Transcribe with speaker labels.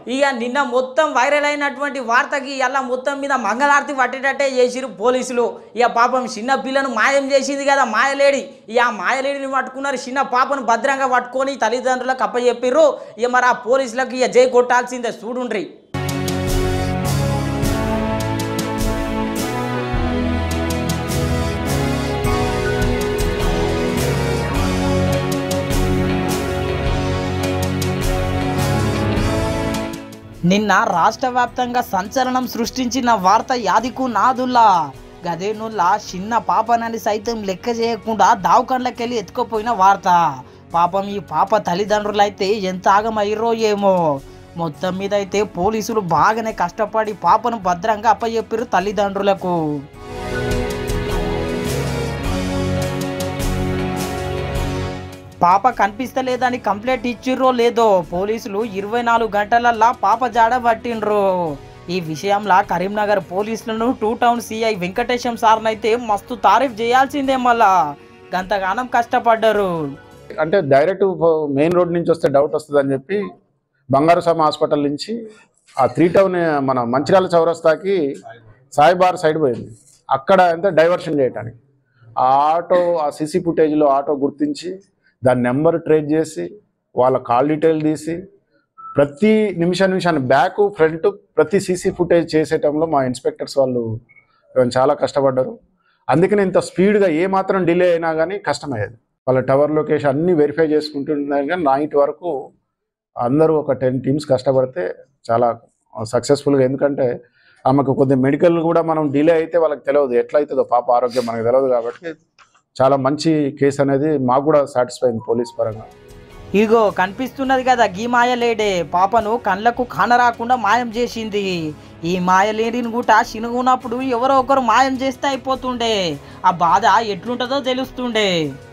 Speaker 1: ఇక నిన్న మొత్తం వైరల్ అయినటువంటి వార్తకి ఇలా మొత్తం మీద మంగళారతి పట్టేటట్టే చేసిరు పోలీసులు ఇక పాపం చిన్న పిల్లను మాయం చేసింది కదా మాయలేడి ఇక ఆ మాయలేడిని పట్టుకున్నారు చిన్న పాపను భద్రంగా పట్టుకొని తల్లిదండ్రులకు అప్పచెప్పిర్రు ఇక మరి ఆ పోలీసులకు ఇక జై కొట్టాల్సిందే చూడుండ్రి నిన్న రాష్ట్ర వ్యాప్తంగా సంచలనం సృష్టించిన వార్త యాదికు నాదుల్లా గదేనుల్లా చిన్న పాపనని సైతం లెక్క చేయకుండా దావకండ్లకెళ్ళి ఎత్తుకుపోయిన వార్త పాపం ఈ పాప తల్లిదండ్రులైతే ఎంత ఆగమయ్యారో ఏమో మొత్తం మీద అయితే పోలీసులు బాగానే కష్టపడి పాపను భద్రంగా అప్పచెప్పారు తల్లిదండ్రులకు పాప కనిపిస్తలేదని కంప్లైంట్ ఇచ్చిర్రో లేదో పోలీసులు ఇరవై నాలుగు గంటలల్లా పాప జాడ పట్టిండ్రు ఈ విషయంలో కరీంనగర్ పోలీసులను టూ టౌన్ సిఐ వెంకటేశం సార్నైతే మస్తు తారీఫ్ చేయాల్సిందే మళ్ళా గంతగానం కష్టపడ్డారు
Speaker 2: అంటే డైరెక్ట్ మెయిన్ రోడ్ నుంచి వస్తే డౌట్ వస్తుంది అని చెప్పి బంగారు స్వామి హాస్పిటల్ నుంచి ఆ త్రీ టౌన్ మన మంచిర్యాల చౌరస్తాకి సాయిబార్ సైడ్ పోయింది అక్కడ ఎంత డైవర్షన్ చేయటానికి ఆ ఆటో ఆ సీసీ ఫుటేజ్లో ఆటో గుర్తించి దాని నెంబర్ ట్రేస్ చేసి వాళ్ళ కాల్ డీటెయిల్ తీసి ప్రతి నిమిషం నిమిషాన్ని బ్యాక్ ఫ్రంట్ ప్రతి సీసీ ఫుటేజ్ చేసేటంలో మా ఇన్స్పెక్టర్స్ వాళ్ళు చాలా కష్టపడ్డారు అందుకని ఇంత స్పీడ్గా ఏ మాత్రం డిలే అయినా కానీ కష్టమయ్యేది వాళ్ళ టవర్ లొకేషన్ అన్ని వెరిఫై చేసుకుంటున్నారు కానీ నైట్ వరకు అందరూ ఒక టెన్ టీమ్స్ కష్టపడితే చాలా సక్సెస్ఫుల్గా ఎందుకంటే ఆమెకు కొద్ది మెడికల్ కూడా మనం డిలే అయితే వాళ్ళకి తెలియదు ఎట్లా అవుతుందో పాప ఆరోగ్యం మనకు తెలియదు కాబట్టి చాలా మంచి కేసు అనేది మాకు కూడా సాటిస్ఫై అయింది పోలీస్ పరంగా
Speaker 1: ఇగో కనిపిస్తున్నది కదా గీ మాయలేడే పాపను కళ్ళకు కానరాకుండా మాయం చేసింది ఈ మాయలేడిని కూడా చినుగున్నప్పుడు ఎవరో ఒకరు మాయం చేస్తే అయిపోతుండే ఆ బాధ ఎట్లుంటుందో తెలుస్తుండే